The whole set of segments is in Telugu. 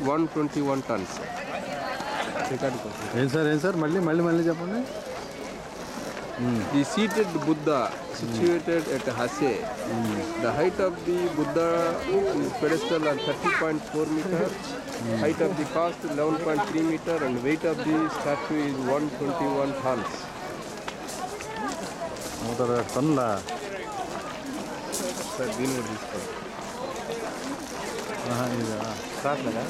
One twenty one tons record కోసం ఏం సార్ ఏం సార్ మళ్ళీ మళ్ళీ మళ్ళీ చెప్పండి The seated Buddha situated at Hase. The height of the Buddha is pedestal are 30.4 meter. Height of the cast 11.3 meter and weight of the statue is 121 tons. నూట ఇరవై టన్నులా సార్ దీని కూడా తీసుకోండి ఆహా, ఇదా రావట్లేదా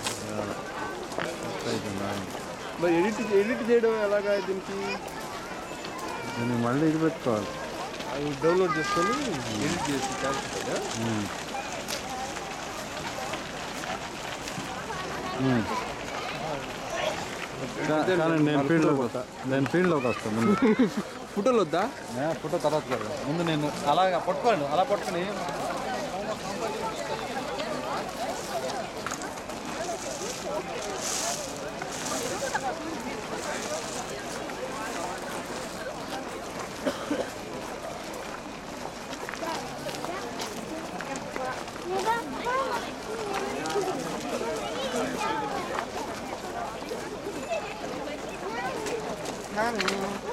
అయిపోయిందా మరి ఎడిట్ ఎడిట్ చేయడం ఎలాగా దీనికి దీన్ని మళ్ళీ ఇది పెట్టుకోవాలి అది డౌన్లోడ్ చేసుకొని ఎడిట్ చేసి ఛాన్స్ ఉంటుందా ఉమ్. ఉమ్. కా- కానీ నేను ఫీల్డ్లోకి వస్తా నేను ఫీల్డ్లోకి వస్తాను ముందు ఫోటోలు వద్దా ఏ, ఫోటో తర్వాత కదా ముందు నేను అలాగా పట్టుకోండి అలా పట్టుకొని 나는